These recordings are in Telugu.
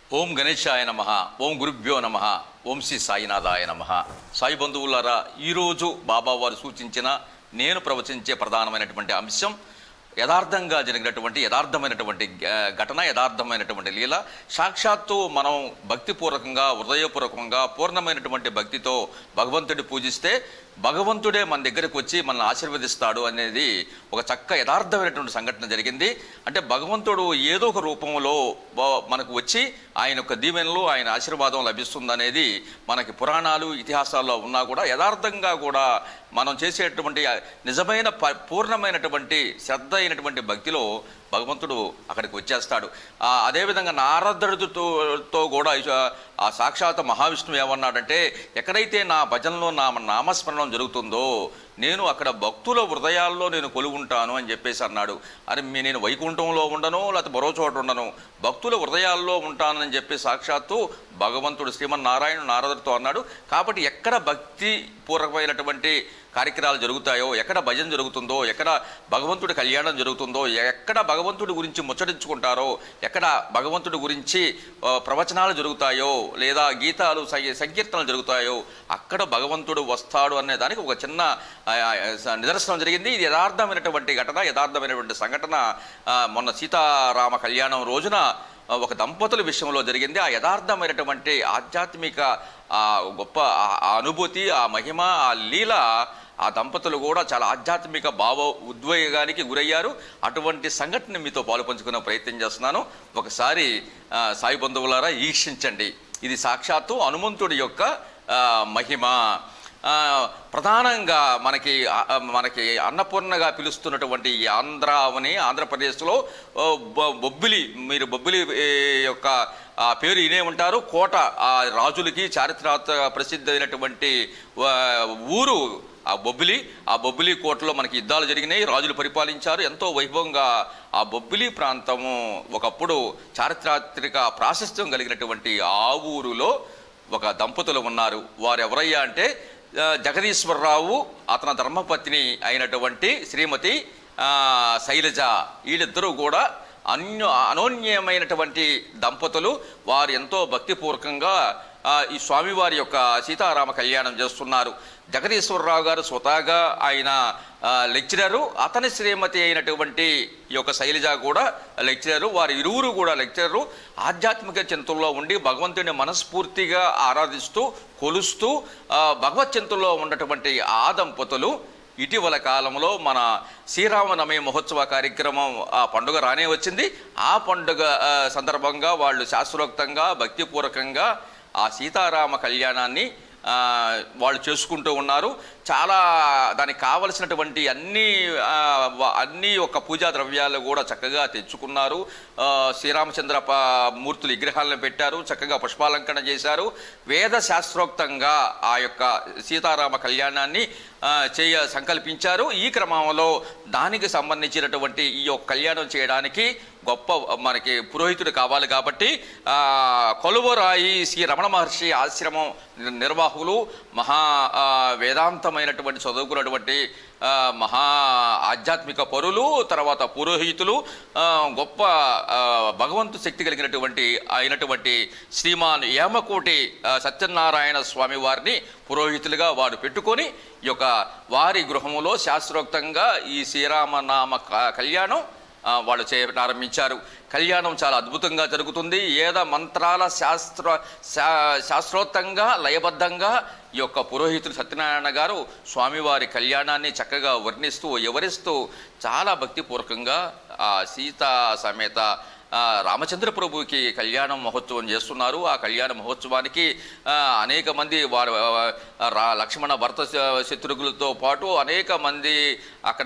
ఓం గణేశాయ నమ ఓం గురుభ్యో నమ ఓం శ్రీ సాయినాథాయ నమ సాయి బంధువులారా ఈరోజు బాబా వారు సూచించిన నేను ప్రవచించే ప్రధానమైనటువంటి అంశం యథార్థంగా జరిగినటువంటి యథార్థమైనటువంటి ఆ, ఘటన యథార్థమైనటువంటి లీల సాక్షాత్తు మనం భక్తిపూర్వకంగా హృదయపూర్వకంగా పూర్ణమైనటువంటి భక్తితో భగవంతుడి పూజిస్తే భగవంతుడే మన దగ్గరికి వచ్చి మనల్ని ఆశీర్వదిస్తాడు అనేది ఒక చక్క యథార్థమైనటువంటి సంఘటన జరిగింది అంటే భగవంతుడు ఏదో ఒక రూపంలో బ- మనకు వచ్చి ఆయన యొక్క దీవెనలు ఆయన ఆశీర్వాదం లభిస్తుందనేది మనకి పురాణాలు ఇతిహాసాల్లో ఉన్నా కూడా యథార్థంగా కూడా మనం చేసేటువంటి నిజమైన ప- పూర్ణమైనటువంటి శ్రద్ధ అయినటువంటి భక్తిలో భగవంతుడు అక్కడికి వచ్చేస్తాడు ఆ, అదేవిధంగా నారదుడితో తో కూడా ఇష- ఆ సాక్షాత్ మహావిష్ణువు ఏమన్నాడంటే ఎక్కడైతే నా భజనలో నా నామస్మరణం జరుగుతుందో నేను అక్కడ భక్తుల హృదయాల్లో నేను కొలువుంటాను అని చెప్పేసి అన్నాడు అరే మీ నేను వైకుంఠంలో ఉండను లేకపోతే మరో చోట ఉండను భక్తుల హృదయాల్లో ఉంటానని చెప్పి సాక్షాత్తు భగవంతుడు శ్రీమన్నారాయణ నారదుడితో అన్నాడు కాబట్టి ఎక్కడ భక్తి పూర్వకమైనటువంటి కార్యక్రమాలు జరుగుతాయో ఎక్కడ భజన జరుగుతుందో ఎక్కడ భగవంతుడి కళ్యాణం జరుగుతుందో ఎక్కడ భగవంతుడి గురించి ముచ్చటించుకుంటారో ఎక్కడ భగవంతుడి గురించి ఆ, ప్రవచనాలు జరుగుతాయో లేదా గీతాలు సంగీ- సంకీర్తనలు జరుగుతాయో అక్కడ భగవంతుడు వస్తాడు అనే దానికి ఒక చిన్న ఆ, ఆ, స- నిదర్శనం జరిగింది ఇది యథార్థమైనటువంటి ఘటన యథార్థమైనటువంటి సంఘటన ఆ, మొన్న సీతారామ కళ్యాణం రోజున ఆ, ఒక దంపతుల విషయంలో జరిగింది ఆ యథార్థమైనటువంటి ఆధ్యాత్మిక ఆ గొప్ప ఆ- ఆ అనుభూతి ఆ మహిమ ఆ లీల ఆ దంపతులు కూడా చాలా ఆధ్యాత్మిక భావ ఉద్వేగానికి గురయ్యారు అటువంటి సంఘటన మీతో పాలు పంచుకునే ప్రయత్నం చేస్తున్నాను ఒకసారి ఆ, సాయి బంధువులారా ఈక్షించండి ఇది సాక్షాత్తు హనుమంతుడి యొక్క ఆ, మహిమ ఆ, ప్రధానంగా మనకి ఆ, ఆ, మనకి అన్నపూర్ణగా పిలుస్తున్నటువంటి ఈ ఆంధ్రావని ఆంధ్రప్రదేశ్లో ఓ, బొ- బొబ్బిలి మీరు బొబ్బిలి ఏ, యొక్క ఆ పేరు ఇనే ఉంటారు కోట ఆ రాజులకి చారిత్రాత్మక ప్రసిద్ధి అయినటువంటి ఆ, ఊరు ఆ బొబ్బిలి ఆ బొబ్బిలి కోటలో మనకి యుద్ధాలు జరిగినాయి రాజులు పరిపాలించారు ఎంతో వైభవంగా ఆ బొబ్బిలి ప్రాంతము ఒకప్పుడు చారిత్రాత్మక ప్రాశస్త్యం కలిగినటువంటి ఆ ఊరులో ఒక దంపతులు ఉన్నారు వారు ఎవరయ్యా అంటే ఆ, జగదీశ్వరరావు అతని ధర్మపత్ని అయినటువంటి శ్రీమతి ఆ, శైలజ వీళ్ళిద్దరూ కూడా అన్య అనోన్యమైనటువంటి దంపతులు వారు ఎంతో భక్తిపూర్వకంగా ఆ, ఈ స్వామివారి యొక్క సీతారామ కళ్యాణం చేస్తున్నారు జగదీశ్వరరావు గారు స్వతహాగా ఆయన ఆ, లెక్చరరు అతని శ్రీమతి అయినటువంటి ఈ యొక్క శైలజ కూడా లెక్చరరు వారి ఇరువురు కూడా లెక్చరరు ఆధ్యాత్మిక చింతనలో ఉండి భగవంతుని మనస్ఫూర్తిగా ఆరాధిస్తూ కొలుస్తూ ఆ, భగవత్ చింతనలో ఉన్నటువంటి ఆ దంపతులు ఇటీవల కాలంలో మన శ్రీరామనవమి మహోత్సవ కార్యక్రమం ఆ పండుగ రానే వచ్చింది ఆ పండుగ ఆ, సందర్భంగా వాళ్ళు శాస్త్రోక్తంగా భక్తిపూర్వకంగా ఆ సీతారామ కళ్యాణాన్ని ఆ, వాళ్ళు చేసుకుంటూ ఉన్నారు చాలా దానికి కావలసినటువంటి అన్ని ఆ, వ- అన్ని యొక్క పూజా ద్రవ్యాలు కూడా చక్కగా తెచ్చుకున్నారు ఆ, శ్రీరామచంద్ర ప- మూర్తులు విగ్రహాలను పెట్టారు చక్కగా పుష్పాలంకరణ చేశారు వేద శాస్త్రోక్తంగా ఆ యొక్క సీతారామ కళ్యాణాన్ని ఆ, చేయ సంకల్పించారు ఈ క్రమంలో దానికి సంబంధించినటువంటి ఈ యొక్క కళ్యాణం చేయడానికి గొప్ప మనకి పురోహితుడు కావాలి కాబట్టి ఆ, కొలువరాయి శ్రీ రమణ మహర్షి ఆశ్రమం నిర్వాహకులు మహా ఆ, వేదాంతమైనటువంటి చదువుకున్నటువంటి ఆ, మహా ఆధ్యాత్మిక పరులు తర్వాత పురోహితులు ఆ, గొప్ప ఆ, భగవంతు శక్తి కలిగినటువంటి అయినటువంటి శ్రీమాన్ ఏమకోటి ఆ, సత్యనారాయణ స్వామి వారిని పురోహితులుగా వారు పెట్టుకొని ఈ యొక్క వారి గృహములో శాస్త్రోక్తంగా ఈ శ్రీరామనామ క- కళ్యాణం ఆ, వాళ్ళు చే ప్రారంభించారు కళ్యాణం చాలా అద్భుతంగా జరుగుతుంది ఏద మంత్రాల శాస్త్ర శా- శాస్త్రోక్తంగా లయబద్ధంగా ఈ యొక్క పురోహితుడు సత్యనారాయణ గారు స్వామివారి కళ్యాణాన్ని చక్కగా వర్ణిస్తూ వివరిస్తూ చాలా భక్తిపూర్వకంగా ఆ సీతా సమేత ఆ, రామచంద్ర ప్రభువుకి కళ్యాణ మహోత్సవం చేస్తున్నారు ఆ కళ్యాణ మహోత్సవానికి ఆ, అనేక మంది వారు ఆ, రా లక్ష్మణ భర్త శ- శత్రుఘ్నులతో పాటు అనేక మంది అక్కడ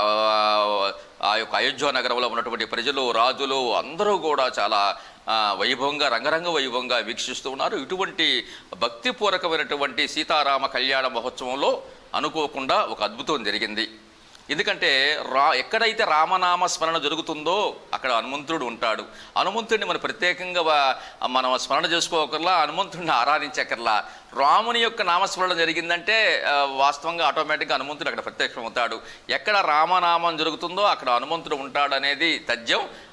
ఆ, ఆ యొక్క అయోధ్య నగరంలో ఉన్నటువంటి ప్రజలు రాజులు అందరూ కూడా చాలా ఆ, వైభవంగా రంగరంగ వైభవంగా వీక్షిస్తూ ఉన్నారు ఇటువంటి భక్తిపూర్వకమైనటువంటి సీతారామ కళ్యాణ మహోత్సవంలో అనుకోకుండా ఒక అద్భుతం జరిగింది ఎందుకంటే రా ఎక్కడైతే రామనామ స్మరణ జరుగుతుందో అక్కడ హనుమంతుడు ఉంటాడు హనుమంతుడిని మనం ప్రత్యేకంగా వా- మనం స్మరణ చేసుకోకర్లా హనుమంతుడిని ఆరాధించకర్లా రాముని యొక్క నామస్మరణ జరిగిందంటే ఆ, వాస్తవంగా ఆటోమేటిక్గా హనుమంతుడు అక్కడ ప్రత్యక్షం అవుతాడు ఎక్కడ రామనామం జరుగుతుందో అక్కడ హనుమంతుడు ఉంటాడు అనేది తథ్యం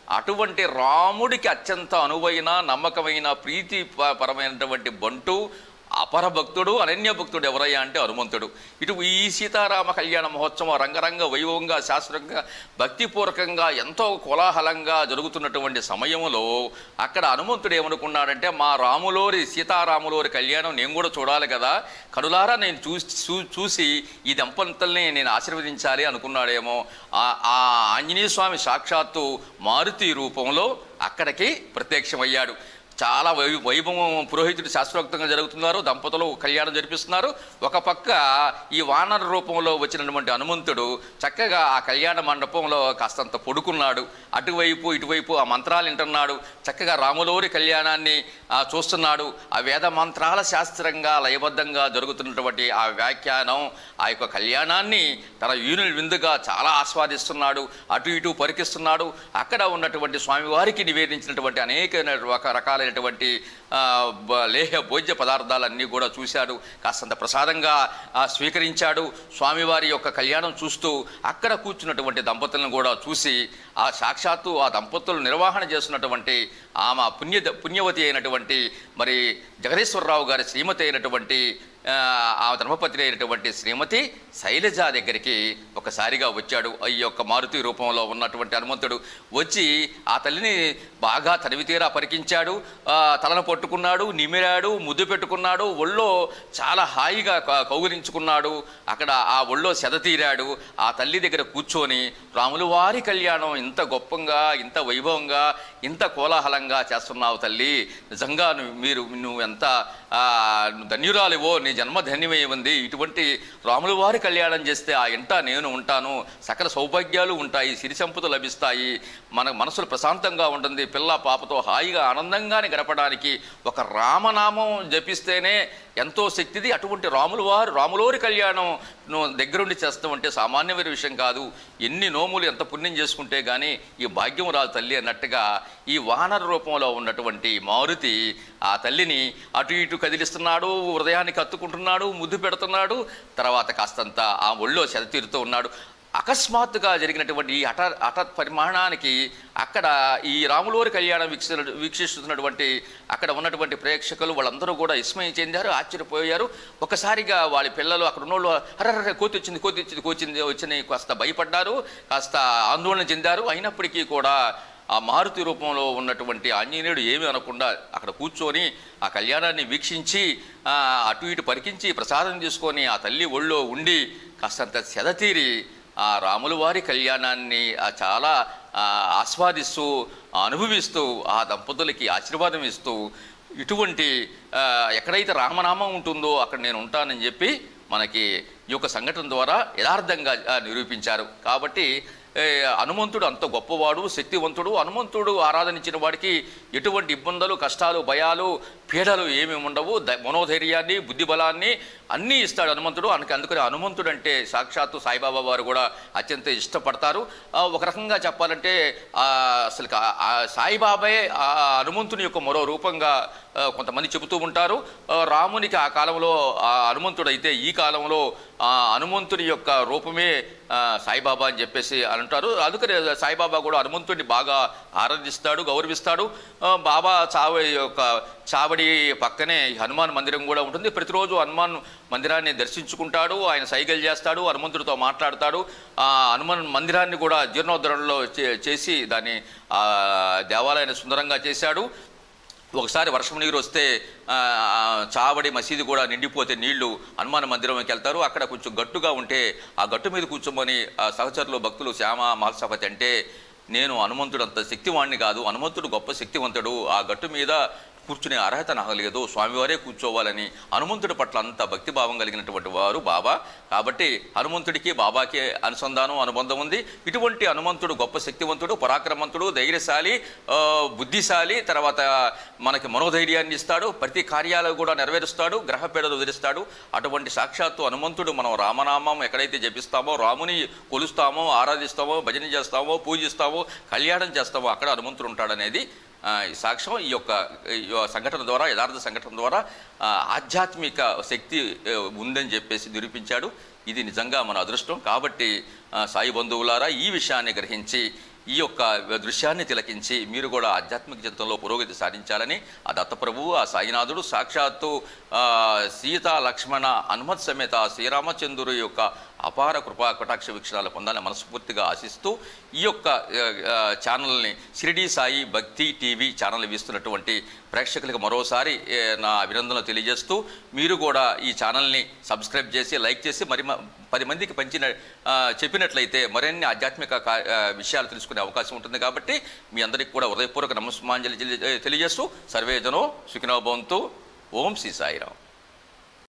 అటువంటి రాముడికి అత్యంత అనువైన నమ్మకమైన ప్రీతి ప- పరమైనటువంటి బంటు అపర భక్తుడు అనన్య భక్తుడు ఎవరయ్యా అంటే హనుమంతుడు ఇటు ఈ సీతారామ కళ్యాణ మహోత్సవం రంగరంగ వైభవంగా శాస్త్రంగా భక్తిపూర్వకంగా ఎంతో కోలాహలంగా జరుగుతున్నటువంటి సమయంలో అక్కడ హనుమంతుడు ఏమనుకున్నాడంటే మా రాములోరి సీతారాములోరి కళ్యాణం నేను కూడా చూడాలి కదా కనులారా నేను చూసి చూ- చూసి ఈ దంపతుల్ని నేను ఆశీర్వదించాలి అనుకున్నాడేమో ఆ ఆ ఆంజనేయ స్వామి సాక్షాత్తు మారుతి రూపంలో అక్కడికి ప్రత్యక్షమయ్యాడు చాలా వై వైభవం పురోహితుడు శాస్త్రోక్తంగా జరుగుతున్నారు దంపతులు కళ్యాణం జరిపిస్తున్నారు ఒక పక్క ఈ వానర రూపంలో వచ్చినటువంటి హనుమంతుడు చక్కగా ఆ కళ్యాణ మండపంలో కాస్తంత పడుకున్నాడు అటువైపు ఇటువైపు ఆ మంత్రాలు వింటున్నాడు చక్కగా రాములోరి కళ్యాణాన్ని ఆ, చూస్తున్నాడు ఆ వేద మంత్రాల శాస్త్రంగా లయబద్ధంగా జరుగుతున్నటువంటి ఆ వ్యాఖ్యానం ఆ యొక్క కళ్యాణాన్ని తన యూని విందుగా చాలా ఆస్వాదిస్తున్నాడు అటు ఇటు పరికిస్తున్నాడు అక్కడ ఉన్నటువంటి స్వామివారికి నివేదించినటువంటి అనేక ఒక రకాలైనటువంటి ఆ, బ- లేహ భోజ్య పదార్థాలన్నీ కూడా చూశాడు కాస్తంత ప్రసాదంగా ఆ, స్వీకరించాడు స్వామివారి యొక్క కళ్యాణం చూస్తూ అక్కడ కూర్చున్నటువంటి దంపతులను కూడా చూసి ఆ సాక్షాత్తు ఆ దంపతులు నిర్వహణ చేస్తున్నటువంటి ఆమె పుణ్య పుణ్యవతి అయినటువంటి మరి జగదీశ్వరరావు గారి శ్రీమతి అయినటువంటి ఆ, ఆ ధర్మపత్ని అయినటువంటి శ్రీమతి శైలజ దగ్గరికి ఒకసారిగా వచ్చాడు ఈ యొక్క మారుతి రూపంలో ఉన్నటువంటి హనుమంతుడు వచ్చి ఆ తల్లిని బాగా తనివి తీరా పరికించాడు ఆ, తలను పట్టుకున్నాడు నిమిరాడు ముద్దు పెట్టుకున్నాడు ఒళ్ళో చాలా హాయిగా క- కౌగిలించుకున్నాడు అక్కడ ఆ ఒళ్ళో సెదతీరాడు ఆ తల్లి దగ్గర కూర్చొని రాములు వారి కళ్యాణం ఇంత గొప్పంగా ఇంత వైభవంగా ఇంత కోలాహలంగా చేస్తున్నావు తల్లి నిజంగా నువ్వు మీరు నువ్వు ఎంత ఆ, ధన్యురాలివో నీ జన్మ ధన్యమై ఉంది ఇటువంటి రాముల వారి కళ్యాణం చేస్తే ఆ ఇంట నేను ఉంటాను సకల సౌభాగ్యాలు ఉంటాయి సిరి సంపద లభిస్తాయి మన మనసులు ప్రశాంతంగా ఉంటుంది పిల్ల పాపతో హాయిగా ఆనందంగానే గడపడానికి ఒక రామనామం జపిస్తేనే ఎంతో శక్తిది అటువంటి రాముల వారు రాములోరి కళ్యాణం నువ్వు దగ్గరుండి చేస్తామంటే సామాన్యమైన విషయం కాదు ఎన్ని నోములు ఎంత పుణ్యం చేసుకుంటే కానీ ఈ భాగ్యం రాదు తల్లి అన్నట్టుగా ఈ వానర రూపంలో ఉన్నటువంటి మారుతి ఆ తల్లిని అటు ఇటు కదిలిస్తున్నాడు హృదయాన్ని కత్తుకుంటున్నాడు ముద్దు పెడుతున్నాడు తర్వాత కాస్తంత ఆ ఒళ్ళో సెదతీరుతూ ఉన్నాడు అకస్మాత్తుగా జరిగినటువంటి ఈ హఠ హఠాత్ పరిమాణానికి అక్కడ ఈ రాములవారి కళ్యాణం వీక్ష వీక్షిస్తున్నటువంటి అక్కడ ఉన్నటువంటి ప్రేక్షకులు వాళ్ళందరూ కూడా విస్మయం చెందారు ఆశ్చర్యపోయారు ఒకసారిగా వాళ్ళ పిల్లలు అక్కడ ఉన్నోళ్ళు అరే కోతి వచ్చింది కోతి వచ్చింది కోచింది వచ్చింది కాస్త భయపడ్డారు కాస్త ఆందోళన చెందారు అయినప్పటికీ కూడా ఆ మారుతి రూపంలో ఉన్నటువంటి ఆంజనేయుడు ఏమీ అనకుండా అక్కడ కూర్చొని ఆ కళ్యాణాన్ని వీక్షించి ఆ, అటు ఇటు పరికించి ప్రసాదం తీసుకొని ఆ తల్లి ఒళ్ళో ఉండి కాస్తంత సెదతీరి ఆ రాముల వారి కళ్యాణాన్ని ఆ చాలా ఆ, ఆస్వాదిస్తూ అనుభవిస్తూ ఆ దంపతులకి ఆశీర్వాదం ఇస్తూ ఇటువంటి ఆ, ఎక్కడైతే రామనామం ఉంటుందో అక్కడ నేను ఉంటానని చెప్పి మనకి ఈ యొక్క సంఘటన ద్వారా యథార్థంగా ఆ, నిరూపించారు కాబట్టి ఏ, హనుమంతుడు అంత గొప్పవాడు శక్తివంతుడు హనుమంతుడు ఆరాధనించిన వాడికి ఎటువంటి ఇబ్బందులు కష్టాలు భయాలు పీడలు ఏమి ఉండవు ద- మనోధైర్యాన్ని బుద్ధి బలాన్ని అన్నీ ఇస్తాడు హనుమంతుడు అందుకే అందుకని హనుమంతుడు అంటే సాక్షాత్తు సాయిబాబా వారు కూడా అత్యంత ఇష్టపడతారు ఆ, ఒక రకంగా చెప్పాలంటే ఆ, అసలు కా- ఆ సాయిబాబాయే ఆ హనుమంతుని యొక్క మరో రూపంగా ఆ, కొంతమంది చెబుతూ ఉంటారు ఆ, రామునికి ఆ కాలంలో ఆ హనుమంతుడు అయితే ఈ కాలంలో ఆ హనుమంతుని యొక్క రూపమే ఆ, సాయిబాబా అని చెప్పేసి అంటారు అందుకని సాయిబాబా కూడా హనుమంతుడిని బాగా ఆరాధిస్తాడు గౌరవిస్తాడు ఆ, బాబా చావ యొక్క చావడి పక్కనే ఈ హనుమాన్ మందిరం కూడా ఉంటుంది ప్రతిరోజు హనుమాన్ మందిరాన్ని దర్శించుకుంటాడు ఆయన సైగలు చేస్తాడు హనుమంతుడితో మాట్లాడతాడు ఆ హనుమాన్ మందిరాన్ని కూడా జీర్ణోద్ధరణలో చే- చేసి దాన్ని ఆ, దేవాలయాన్ని సుందరంగా చేశాడు ఒకసారి వర్షం నీరు వస్తే ఆ, ఆ, చావడి మసీదు కూడా నిండిపోతే నీళ్లు హనుమాన్ మందిరంకి వెళ్తారు అక్కడ కొంచెం గట్టుగా ఉంటే ఆ గట్టు మీద కూర్చోమని ఆ సహచరులు భక్తులు శ్యామ మహల్సపతి అంటే నేను హనుమంతుడు అంత శక్తివాణ్ణి కాదు హనుమంతుడు గొప్ప శక్తివంతుడు ఆ గట్టు మీద కూర్చునే అర్హత నాకు లేదు స్వామివారే కూర్చోవాలని హనుమంతుడి పట్ల అంత భక్తిభావం కలిగినటువంటి వారు బాబా కాబట్టి హనుమంతుడికి బాబాకి అనుసంధానం అనుబంధం ఉంది ఇటువంటి హనుమంతుడు గొప్ప శక్తివంతుడు పరాక్రమంతుడు ధైర్యశాలి ఆ, బుద్ధిశాలి తర్వాత మనకి మనోధైర్యాన్ని ఇస్తాడు ప్రతి కార్యాలు కూడా నెరవేరుస్తాడు గ్రహ పీడలు వదిలిస్తాడు అటువంటి సాక్షాత్తు హనుమంతుడు మనం రామనామం ఎక్కడైతే జపిస్తామో రాముని కొలుస్తామో ఆరాధిస్తామో భజన చేస్తామో పూజిస్తామో కళ్యాణం చేస్తామో అక్కడ హనుమంతుడు ఉంటాడనేది ఆ, ఈ సాక్ష్యం ఈ యొక్క ఈ యొక్క సంఘటన ద్వారా యథార్థ సంఘటన ద్వారా ఆ, ఆధ్యాత్మిక శక్తి ఆ, ఉందని చెప్పేసి నిరూపించాడు ఇది నిజంగా మన అదృష్టం కాబట్టి ఆ, సాయి బంధువులారా ఈ విషయాన్ని గ్రహించి ఈ యొక్క దృశ్యాన్ని తిలకించి మీరు కూడా ఆధ్యాత్మిక జీవితంలో పురోగతి సాధించాలని ఆ దత్తప్రభువు ఆ సాయినాథుడు సాక్షాత్తు ఆ, సీత లక్ష్మణ హనుమత్ సమేత శ్రీరామచంద్రుడు యొక్క అపార కృపా కటాక్ష వీక్షణాలు పొందాలని మనస్ఫూర్తిగా ఆశిస్తూ ఈ యొక్క ఆ, ఆ, ఛానల్ని షిరిడి సాయి భక్తి టీవీ ఛానల్ వీస్తున్నటువంటి ప్రేక్షకులకు మరోసారి ఏ, నా అభినందనలు తెలియజేస్తూ మీరు కూడా ఈ ఛానల్ని సబ్స్క్రైబ్ చేసి లైక్ చేసి మరి మ- పది మందికి పంచిన ఆ, చెప్పినట్లయితే మరిన్ని ఆధ్యాత్మిక కా- ఆ, విషయాలు తెలుసుకునే అవకాశం ఉంటుంది కాబట్టి మీ అందరికీ కూడా హృదయపూర్వక నమస్మాంజలి తెలియజేస్తూ సర్వేజనో సుఖినో భవంతు ఓం శ్రీ సాయిరాం